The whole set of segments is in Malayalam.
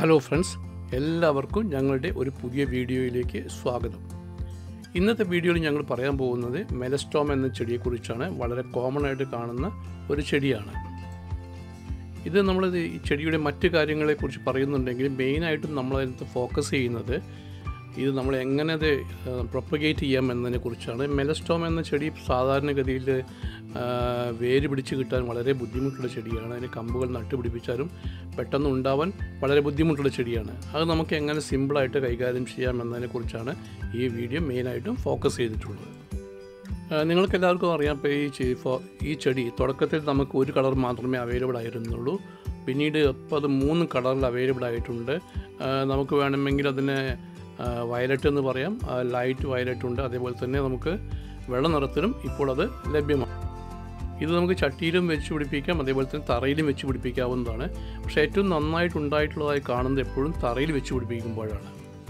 ഹലോ ഫ്രണ്ട്സ് എല്ലാവർക്കും ഞങ്ങളുടെ ഒരു പുതിയ വീഡിയോയിലേക്ക് സ്വാഗതം ഇന്നത്തെ വീഡിയോയിൽ ഞങ്ങൾ പറയാൻ പോകുന്നത് മെലസ്റ്റോം എന്ന ചെടിയെക്കുറിച്ചാണ് വളരെ കോമൺ ആയിട്ട് കാണുന്ന ഒരു ചെടിയാണ് ഇത് നമ്മൾ ഈ ചെടിയുടെ മറ്റു കാര്യങ്ങളെക്കുറിച്ച് പറയുന്നുണ്ടെങ്കിൽ മെയിനായിട്ടും നമ്മളതിനകത്ത് ഫോക്കസ് ചെയ്യുന്നത് ഇത് നമ്മൾ എങ്ങനെ അത് പ്രൊപ്പഗേറ്റ് ചെയ്യാം എന്നതിനെ കുറിച്ചാണ് മെലസ്റ്റോം എന്ന ചെടി സാധാരണഗതിയിൽ വേര് പിടിച്ച് കിട്ടാൻ വളരെ ബുദ്ധിമുട്ടുള്ള ചെടിയാണ് അതിന് കമ്പുകൾ നട്ടുപിടിപ്പിച്ചാലും പെട്ടെന്ന് ഉണ്ടാവാൻ വളരെ ബുദ്ധിമുട്ടുള്ള ചെടിയാണ് അത് നമുക്ക് എങ്ങനെ സിമ്പിളായിട്ട് കൈകാര്യം ചെയ്യാം എന്നതിനെക്കുറിച്ചാണ് ഈ വീഡിയോ മെയിനായിട്ടും ഫോക്കസ് ചെയ്തിട്ടുള്ളത് നിങ്ങൾക്ക് എല്ലാവർക്കും അറിയാം ഇപ്പോൾ ഈ ചെ- ഫോ- ഈ ചെടി തുടക്കത്തിൽ നമുക്ക് ഒരു കളർ മാത്രമേ അവൈലബിൾ ആയിരുന്നുള്ളൂ പിന്നീട് ഇപ്പോൾ അത് മൂന്ന് കളറിൽ അവൈലബിൾ ആയിട്ടുണ്ട് ആ, നമുക്ക് വേണമെങ്കിൽ അതിനെ വയലറ്റ് എന്ന് പറയാം ലൈറ്റ് വയലറ്റ് ഉണ്ട് അതേപോലെ തന്നെ നമുക്ക് വെള്ള നിറത്തിലും ഇപ്പോൾ അത് ലഭ്യമാണ് ഇത് നമുക്ക് ചട്ടിയിലും വെച്ച് പിടിപ്പിക്കാം അതേപോലെ തന്നെ തറയിലും വെച്ച് പിടിപ്പിക്കാവുന്നതാണ് പക്ഷേ ഏറ്റവും നന്നായിട്ട് ഉണ്ടായിട്ടുള്ളതായി കാണുന്നത് എപ്പോഴും തറയിൽ വെച്ച് പിടിപ്പിക്കുമ്പോഴാണ്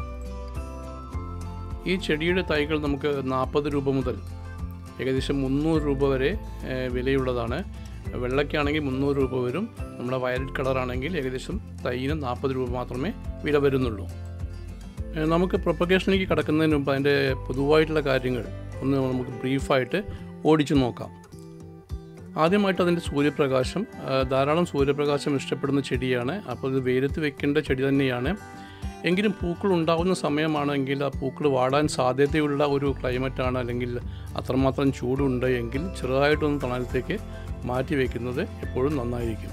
ഈ ചെടിയുടെ തൈകൾ നമുക്ക് നാൽപ്പത് രൂപ മുതൽ ഏകദേശം മുന്നൂറ് രൂപ വരെ ഏഹ്, വിലയുള്ളതാണ് വെള്ളയ്ക്കാണെങ്കിൽ മുന്നൂറ് രൂപ വരും നമ്മുടെ വയലറ്റ് കളറാണെങ്കിൽ ഏകദേശം തൈന് നാൽപ്പത് രൂപ മാത്രമേ വില വരുന്നുള്ളൂ ഏഹ്, നമുക്ക് പ്രൊപ്പഗേഷനിലേക്ക് കടക്കുന്നതിന് മുമ്പ് അതിൻ്റെ പൊതുവായിട്ടുള്ള കാര്യങ്ങൾ ഒന്ന് നമുക്ക് ബ്രീഫായിട്ട് ഓടിച്ചു നോക്കാം ആദ്യമായിട്ട് അതിൻ്റെ സൂര്യപ്രകാശം ആ, ധാരാളം സൂര്യപ്രകാശം ഇഷ്ടപ്പെടുന്ന ചെടിയാണ് അപ്പോൾ ഇത് വെയിലത്ത് വെക്കേണ്ട ചെടി തന്നെയാണ് എങ്കിലും പൂക്കൾ ഉണ്ടാകുന്ന സമയമാണെങ്കിൽ ആ പൂക്കൾ വാടാൻ സാധ്യതയുള്ള ഒരു ക്ലൈമറ്റാണ് അല്ലെങ്കിൽ അത്രമാത്രം ചൂടുണ്ട് എങ്കിൽ ചെറുതായിട്ടൊന്ന് തണലത്തേക്ക് മാറ്റി വയ്ക്കുന്നത് എപ്പോഴും നന്നായിരിക്കും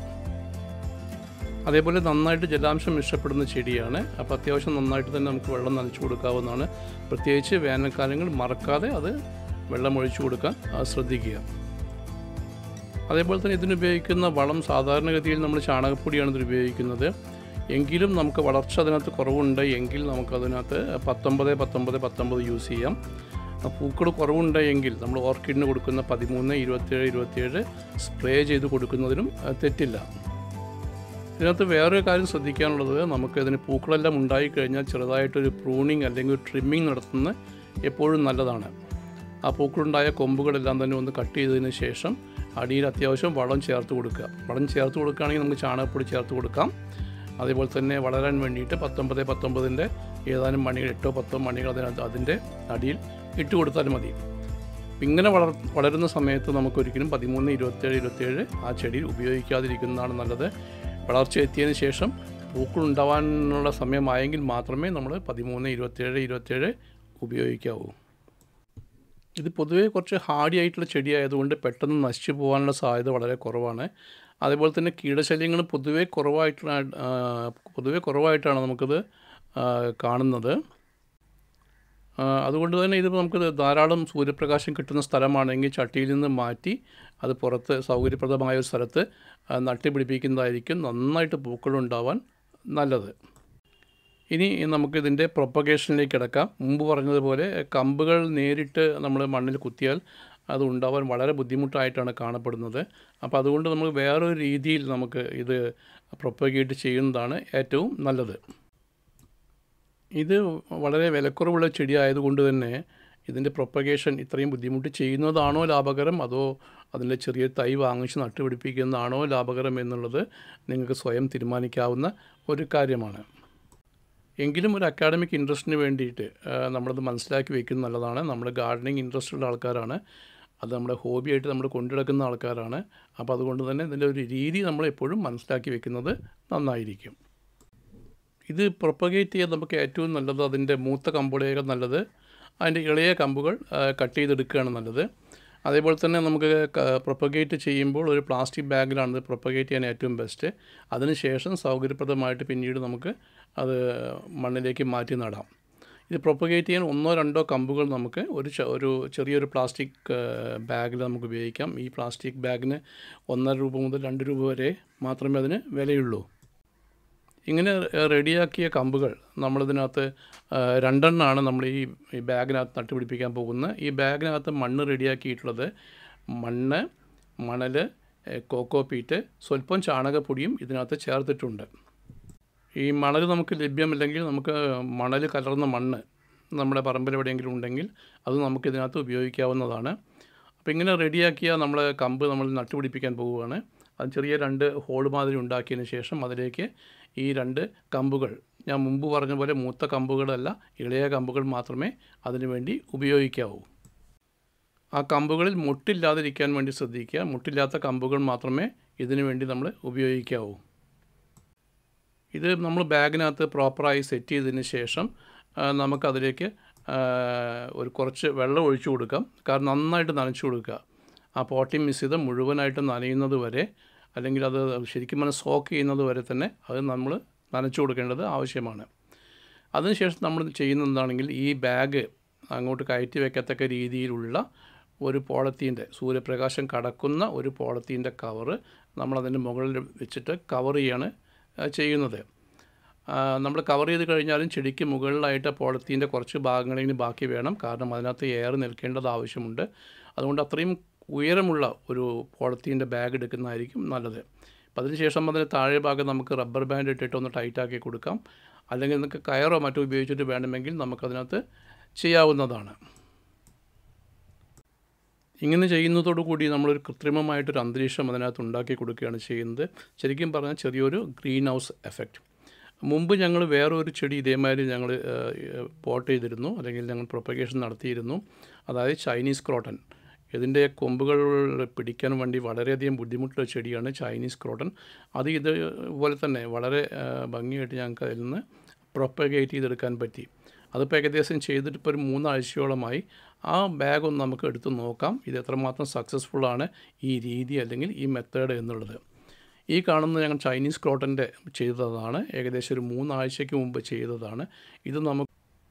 അതേപോലെ നന്നായിട്ട് ജലാംശം ഇഷ്ടപ്പെടുന്ന ചെടിയാണ് അപ്പോൾ അത്യാവശ്യം നന്നായിട്ട് തന്നെ നമുക്ക് വെള്ളം നനച്ചു കൊടുക്കാവുന്നതാണ് പ്രത്യേകിച്ച് വേനൽക്കാലങ്ങൾ മറക്കാതെ അത് വെള്ളം ഒഴിച്ചു കൊടുക്കാൻ ആ, ശ്രദ്ധിക്കുക അതേപോലെ തന്നെ ഇതിനുപയോഗിക്കുന്ന വളം സാധാരണഗതിയിൽ നമ്മൾ ചാണകപ്പൊടിയാണ് ഇതിന് ഉപയോഗിക്കുന്നത് എങ്കിലും നമുക്ക് വളർച്ച അതിനകത്ത് കുറവുണ്ട് എങ്കിൽ നമുക്കതിനകത്ത് പത്തൊമ്പത് പത്തൊമ്പത് പത്തൊമ്പത് യൂസ് ചെയ്യാം പൂക്കൾ കുറവുണ്ട് എങ്കിൽ നമ്മൾ ഓർക്കിഡിന് കൊടുക്കുന്ന പതിമൂന്ന് ഇരുപത്തേഴ് ഇരുപത്തിയേഴ് സ്പ്രേ ചെയ്ത് കൊടുക്കുന്നതിനും അഹ്, തെറ്റില്ല ഇതിനകത്ത് വേറൊരു കാര്യം ശ്രദ്ധിക്കാനുള്ളത് നമുക്ക് ഇതിന് പൂക്കളെല്ലാം ഉണ്ടായിക്കഴിഞ്ഞാൽ ചെറുതായിട്ടൊരു പ്രൂണിങ് അല്ലെങ്കിൽ ട്രിമ്മിങ് നടത്തുന്നത് എപ്പോഴും നല്ലതാണ് ആ പൂക്കളുണ്ടായ കൊമ്പുകളെല്ലാം തന്നെ ഒന്ന് കട്ട് ചെയ്തതിന് ശേഷം അടിയിൽ അത്യാവശ്യം വളം ചേർത്ത് കൊടുക്കുക വളം ചേർത്ത് കൊടുക്കുകയാണെങ്കിൽ നമുക്ക് ചാണകപ്പൊടി ചേർത്ത് കൊടുക്കാം അതേപോലെ തന്നെ വളരാൻ വേണ്ടിയിട്ട് പത്തൊമ്പത് പത്തൊമ്പതിൻ്റെ ഏതാനും മണികൾ എട്ടോ പത്തോ മണികൾ അതിനകത്ത് അതിൻ്റെ അടിയിൽ ഇട്ട് കൊടുത്താൽ മതി ഇങ്ങനെ വളർ വളരുന്ന സമയത്ത് നമുക്കൊരിക്കലും പതിമൂന്ന് ഇരുപത്തേഴ് ഇരുപത്തേഴ് ആ ചെടിയിൽ ഉപയോഗിക്കാതിരിക്കുന്നതാണ് നല്ലത് വളർച്ച എത്തിയതിന് ശേഷം പൂക്കൾ ഉണ്ടാവാനുള്ള സമയമായെങ്കിൽ മാത്രമേ നമ്മൾ പതിമൂന്ന് ഇരുപത്തേഴ് ഇരുപത്തേഴ് ഉപയോഗിക്കാവൂ ഇത് പൊതുവേ കുറച്ച് ഹാർഡി ആയിട്ടുള്ള ചെടിയായതുകൊണ്ട് പെട്ടെന്ന് നശിച്ചു പോകാനുള്ള സാധ്യത വളരെ കുറവാണ് അതേപോലെ തന്നെ കീടശല്യങ്ങൾ പൊതുവേ കുറവായിട്ടുള്ള ആ, പൊതുവേ കുറവായിട്ടാണ് നമുക്കിത് ആ, കാണുന്നത് ആ, അതുകൊണ്ട് തന്നെ ഇത് നമുക്ക് ധാരാളം സൂര്യപ്രകാശം കിട്ടുന്ന സ്ഥലമാണെങ്കിൽ ചട്ടിയിൽ നിന്ന് മാറ്റി അത് പുറത്ത് സൗകര്യപ്രദമായ ഒരു സ്ഥലത്ത് ആ, നട്ടുപിടിപ്പിക്കുന്നതായിരിക്കും നന്നായിട്ട് പൂക്കളുണ്ടാവാൻ നല്ലത് ഇനി നമുക്കിതിൻ്റെ പ്രൊപ്പഗേഷനിലേക്ക് കിടക്കാം മുമ്പ് പറഞ്ഞതുപോലെ കമ്പുകൾ നേരിട്ട് നമ്മൾ മണ്ണിൽ കുത്തിയാൽ അത് ഉണ്ടാവാൻ വളരെ ബുദ്ധിമുട്ടായിട്ടാണ് കാണപ്പെടുന്നത് അപ്പോൾ അതുകൊണ്ട് നമ്മൾ വേറൊരു രീതിയിൽ നമുക്ക് ഇത് പ്രൊപ്പഗേറ്റ് ചെയ്യുന്നതാണ് ഏറ്റവും നല്ലത് ഇത് വളരെ വിലക്കുറവുള്ള ചെടി ആയതുകൊണ്ട് തന്നെ ഇതിൻ്റെ പ്രൊപ്പഗേഷൻ ഇത്രയും ബുദ്ധിമുട്ട് ചെയ്യുന്നതാണോ ലാഭകരം അതോ അതിൻ്റെ ചെറിയ തൈ വാങ്ങിച്ച് നട്ടുപിടിപ്പിക്കുന്നതാണോ ലാഭകരം എന്നുള്ളത് നിങ്ങൾക്ക് സ്വയം തീരുമാനിക്കാവുന്ന ഒരു കാര്യമാണ് എങ്കിലും ഒരു അക്കാഡമിക് ഇൻട്രസ്റ്റിന് വേണ്ടിയിട്ട് ആ, നമ്മളത് മനസ്സിലാക്കി വെക്കുന്നത് നല്ലതാണ് നമ്മൾ ഗാർഡനിങ് ഇൻട്രസ്റ്റ് ഉള്ള ആൾക്കാരാണ് അത് നമ്മുടെ ഹോബിയായിട്ട് നമ്മൾ കൊണ്ടുനടക്കുന്ന ആൾക്കാരാണ് അപ്പോൾ അതുകൊണ്ട് തന്നെ ഇതിൻ്റെ ഒരു രീതി നമ്മൾ എപ്പോഴും മനസ്സിലാക്കി വെക്കുന്നത് നന്നായിരിക്കും ഇത് പ്രൊപ്പഗേറ്റ് ചെയ്യാൻ നമുക്ക് ഏറ്റവും നല്ലത് അതിൻ്റെ മൂത്ത കമ്പുകളേക്കാൾ നല്ലത് അതിൻ്റെ ഇളയ കമ്പുകൾ കട്ട് ചെയ്തെടുക്കുകയാണ് നല്ലത് അതേപോലെ തന്നെ നമുക്ക് പ്രൊപ്പഗേറ്റ് ചെയ്യുമ്പോൾ ഒരു പ്ലാസ്റ്റിക് ബാഗിലാണ് ഇത് പ്രൊപ്പഗേറ്റ് ചെയ്യാൻ ഏറ്റവും ബെസ്റ്റ് അതിനുശേഷം സൗകര്യപ്രദമായിട്ട് പിന്നീട് നമുക്ക് അത് മണ്ണിലേക്ക് മാറ്റി നടാം ഇത് പ്രൊപ്പഗേറ്റ് ചെയ്യാൻ ഒന്നോ രണ്ടോ കമ്പുകൾ നമുക്ക് ഒരു ചെ- ഒരു ചെറിയൊരു പ്ലാസ്റ്റിക് ബാഗിൽ നമുക്ക് ഉപയോഗിക്കാം ഈ പ്ലാസ്റ്റിക് ബാഗിന് ഒന്നര രൂപ മുതൽ രണ്ട് രൂപ വരെ മാത്രമേ അതിന് വിലയുള്ളൂ ഇങ്ങനെ ഏഹ്, റെഡിയാക്കിയ കമ്പുകൾ നമ്മളിതിനകത്ത് ഏഹ്, രണ്ടെണ്ണമാണ് നമ്മൾ ഈ ഈ ബാഗിനകത്ത് നട്ടുപിടിപ്പിക്കാൻ പോകുന്നത് ഈ ബാഗിനകത്ത് മണ്ണ് റെഡിയാക്കിയിട്ടുള്ളത് മണ്ണ് മണൽ ഏഹ്, കോക്കോ പീറ്റ് സ്വല്പം ചാണകപ്പൊടിയും ഇതിനകത്ത് ചേർത്തിട്ടുണ്ട് ഈ മണൽ നമുക്ക് ലഭ്യമല്ലെങ്കിൽ നമുക്ക് മണൽ കലർന്ന മണ്ണ് നമ്മുടെ പറമ്പിൽ എവിടെയെങ്കിലും ഉണ്ടെങ്കിൽ അത് നമുക്ക് ഇതിനകത്ത് ഉപയോഗിക്കാവുന്നതാണ് അപ്പോൾ ഇങ്ങനെ റെഡിയാക്കിയ നമ്മൾ കമ്പ് നമ്മൾ നട്ടുപിടിപ്പിക്കാൻ പോവുകയാണ് അത് ചെറിയ രണ്ട് ഹോൾ മാതിരി ഉണ്ടാക്കിയതിന് ശേഷം അതിലേക്ക് ഈ രണ്ട് കമ്പുകൾ ഞാൻ മുമ്പ് പറഞ്ഞ പോലെ മൂത്ത കമ്പുകളല്ല ഇളയ കമ്പുകൾ മാത്രമേ അതിനു വേണ്ടി ഉപയോഗിക്കാവൂ ആ കമ്പുകളിൽ മുട്ടില്ലാതിരിക്കാൻ വേണ്ടി ശ്രദ്ധിക്കുക മുട്ടില്ലാത്ത കമ്പുകൾ മാത്രമേ ഇതിനു വേണ്ടി നമ്മൾ ഉപയോഗിക്കാവൂ ഇത് നമ്മൾ ബാഗിനകത്ത് പ്രോപ്പറായി സെറ്റ് ചെയ്തതിന് ശേഷം ആ, നമുക്കതിലേക്ക് ആ, ഒരു കുറച്ച് വെള്ളം ഒഴിച്ചു കൊടുക്കാം കാരണം നന്നായിട്ട് നനച്ചു കൊടുക്കുക ആ പോട്ടി മിശ്രിതം മുഴുവനായിട്ട് നനയുന്നത് വരെ അല്ലെങ്കിൽ അത് ശരിക്കും പറഞ്ഞാൽ സോക്ക് ചെയ്യുന്നത് വരെ തന്നെ അത് നമ്മൾ നനച്ചു കൊടുക്കേണ്ടത് ആവശ്യമാണ് അതിനുശേഷം നമ്മൾ ചെയ്യുന്നത് എന്താണെങ്കിൽ ഈ ബാഗ് അങ്ങോട്ട് കയറ്റി വയ്ക്കത്തക്ക രീതിയിലുള്ള ഒരു പോളത്തീൻ്റെ സൂര്യപ്രകാശം കടക്കുന്ന ഒരു പോളത്തീൻ്റെ കവറ് നമ്മളതിൻ്റെ മുകളിൽ വെച്ചിട്ട് കവർ ചെയ്യാണ് ആ, ചെയ്യുന്നത് നമ്മൾ കവർ ചെയ്ത് കഴിഞ്ഞാലും ചെടിക്ക് മുകളിലായിട്ട് പോളത്തീൻ്റെ കുറച്ച് ഭാഗങ്ങളെങ്കിലും ബാക്കി വേണം കാരണം അതിനകത്ത് എയർ നിൽക്കേണ്ടത് ആവശ്യമുണ്ട് അതുകൊണ്ട് അത്രയും ഉയരമുള്ള ഒരു പോളത്തീൻ്റെ ബാഗ് എടുക്കുന്നതായിരിക്കും നല്ലത് അപ്പോൾ അതിനുശേഷം അതിന് താഴെ ഭാഗം നമുക്ക് റബ്ബർ ബാൻഡ് ഇട്ടിട്ട് ഒന്ന് ടൈറ്റാക്കി കൊടുക്കാം അല്ലെങ്കിൽ നിങ്ങൾക്ക് കയറോ മറ്റോ ഉപയോഗിച്ചിട്ട് വേണമെങ്കിൽ നമുക്കതിനകത്ത് ചെയ്യാവുന്നതാണ് ഇങ്ങനെ ചെയ്യുന്നതോടു കൂടി നമ്മളൊരു കൃത്രിമമായിട്ടൊരു അന്തരീക്ഷം അതിനകത്ത് ഉണ്ടാക്കി കൊടുക്കുകയാണ് ചെയ്യുന്നത് ശരിക്കും പറഞ്ഞാൽ ചെറിയൊരു ഗ്രീൻ ഹൗസ് എഫക്റ്റ് മുമ്പ് ഞങ്ങൾ വേറൊരു ചെടി ഇതേമാതിരി ഞങ്ങൾ പോട്ട് ചെയ്തിരുന്നു അല്ലെങ്കിൽ ഞങ്ങൾ പ്രൊപ്പഗേഷൻ നടത്തിയിരുന്നു അതായത് ചൈനീസ് ക്രോട്ടൺ ഇതിൻ്റെ കൊമ്പുകൾ പിടിക്കാൻ വേണ്ടി വളരെയധികം ബുദ്ധിമുട്ടുള്ള ചെടിയാണ് ചൈനീസ് ക്രോട്ടൺ അത് ഇതുപോലെ തന്നെ വളരെ ആ, ഭംഗിയായിട്ട് ഞങ്ങൾക്ക് അതിൽ നിന്ന് പ്രൊപ്പഗേറ്റ് ചെയ്തെടുക്കാൻ പറ്റി അതിപ്പോൾ ഏകദേശം ചെയ്തിട്ട് ഇപ്പോൾ ഒരു മൂന്നാഴ്ചയോളമായി ആ ബാഗ് ഒന്ന് നമുക്ക് എടുത്ത് നോക്കാം ഇത് എത്രമാത്രം സക്സസ്ഫുൾ ആണ് ഈ രീതി അല്ലെങ്കിൽ ഈ മെത്തേഡ് എന്നുള്ളത് ഈ കാണുന്ന ഞങ്ങൾ ചൈനീസ് ക്രോട്ടൻ്റെ ചെയ്തതാണ് ഏകദേശം ഒരു മൂന്നാഴ്ചയ്ക്ക് മുമ്പ് ചെയ്തതാണ് ഇത് നമുക്ക്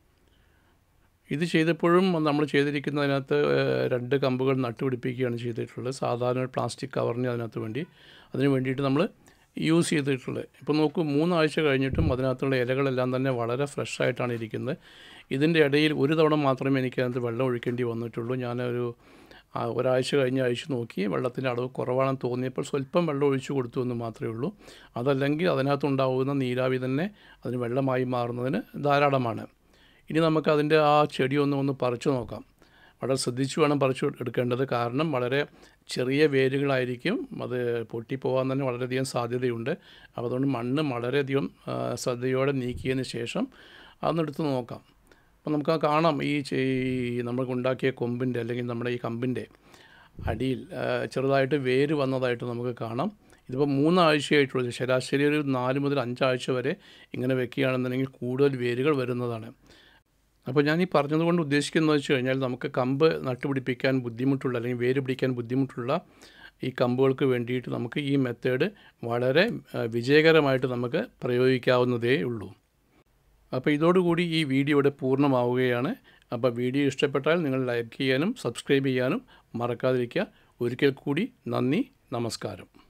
ഇത് ചെയ്തപ്പോഴും നമ്മൾ ചെയ്തിരിക്കുന്നതിനകത്ത് ഏഹ്, രണ്ട് കമ്പുകൾ നട്ടുപിടിപ്പിക്കുകയാണ് ചെയ്തിട്ടുള്ളത് സാധാരണ ഒരു പ്ലാസ്റ്റിക് കവറിന് അതിനകത്ത് വേണ്ടി അതിന് വേണ്ടിയിട്ട് നമ്മൾ യൂസ് ചെയ്തിട്ടുള്ളത് ഇപ്പോൾ നോക്കൂ മൂന്നാഴ്ച കഴിഞ്ഞിട്ടും അതിനകത്തുള്ള ഇലകളെല്ലാം തന്നെ വളരെ ഫ്രഷ് ആയിട്ടാണ് ഇരിക്കുന്നത് ഇതിൻ്റെ ഇടയിൽ ഒരു തവണ മാത്രമേ എനിക്ക് അതിനകത്ത് വെള്ളം ഒഴിക്കേണ്ടി വന്നിട്ടുള്ളൂ ഞാനൊരു ആ, ഒരാഴ്ച കഴിഞ്ഞ് അഴിച്ച് നോക്കി വെള്ളത്തിൻ്റെ അളവ് കുറവാണെന്ന് തോന്നിയപ്പോൾ സ്വല്പം വെള്ളം ഒഴിച്ചു കൊടുത്തു എന്ന് മാത്രമേ ഉള്ളൂ അതല്ലെങ്കിൽ അതിനകത്തുണ്ടാവുന്ന നീരാവി തന്നെ അതിന് വെള്ളമായി മാറുന്നതിന് ധാരാളമാണ് ഇനി നമുക്ക് അതിൻ്റെ ആ ചെടി ഒന്ന് ഒന്ന് പറിച്ചു നോക്കാം വളരെ ശ്രദ്ധിച്ചു വേണം പറിച്ചു എടുക്കേണ്ടത് കാരണം വളരെ ചെറിയ വേരുകളായിരിക്കും അത് പൊട്ടിപ്പോകാൻ തന്നെ വളരെയധികം സാധ്യതയുണ്ട് അപ്പോൾ അതുകൊണ്ട് മണ്ണ് വളരെയധികം ആ, ശ്രദ്ധയോടെ നീക്കിയതിന് ശേഷം അതൊന്നെടുത്ത് നോക്കാം അപ്പോൾ നമുക്ക് ആ കാണാം ഈ ചെ- ഈ നമ്മൾ ഉണ്ടാക്കിയ കൊമ്പിൻ്റെ അല്ലെങ്കിൽ നമ്മുടെ ഈ കമ്പിൻ്റെ അടിയിൽ ആ, ചെറുതായിട്ട് വേര് വന്നതായിട്ട് നമുക്ക് കാണാം ഇതിപ്പോൾ മൂന്നാഴ്ചയായിട്ടുള്ളത് ശരാശരി ഒരു നാല് മുതൽ അഞ്ചാഴ്ച വരെ ഇങ്ങനെ വെക്കുകയാണെന്നുണ്ടെങ്കിൽ കൂടുതൽ വേരുകൾ വരുന്നതാണ് അപ്പോൾ ഞാൻ ഈ പറഞ്ഞതുകൊണ്ട് ഉദ്ദേശിക്കുന്നത് വെച്ച് കഴിഞ്ഞാൽ നമുക്ക് കമ്പ് നട്ടുപിടിപ്പിക്കാൻ ബുദ്ധിമുട്ടുള്ള അല്ലെങ്കിൽ വേര് പിടിക്കാൻ ബുദ്ധിമുട്ടുള്ള ഈ കമ്പുകൾക്ക് വേണ്ടിയിട്ട് നമുക്ക് ഈ മെത്തേഡ് വളരെ ആ, വിജയകരമായിട്ട് നമുക്ക് പ്രയോഗിക്കാവുന്നതേ ഉള്ളൂ അപ്പോൾ ഇതോടുകൂടി ഈ വീഡിയോ ഇവിടെ പൂർണ്ണമാവുകയാണ് അപ്പോൾ വീഡിയോ ഇഷ്ടപ്പെട്ടാൽ നിങ്ങൾ ലൈക്ക് ചെയ്യാനും സബ്സ്ക്രൈബ് ചെയ്യാനും മറക്കാതിരിക്കുക ഒരിക്കൽ കൂടി നന്ദി നമസ്കാരം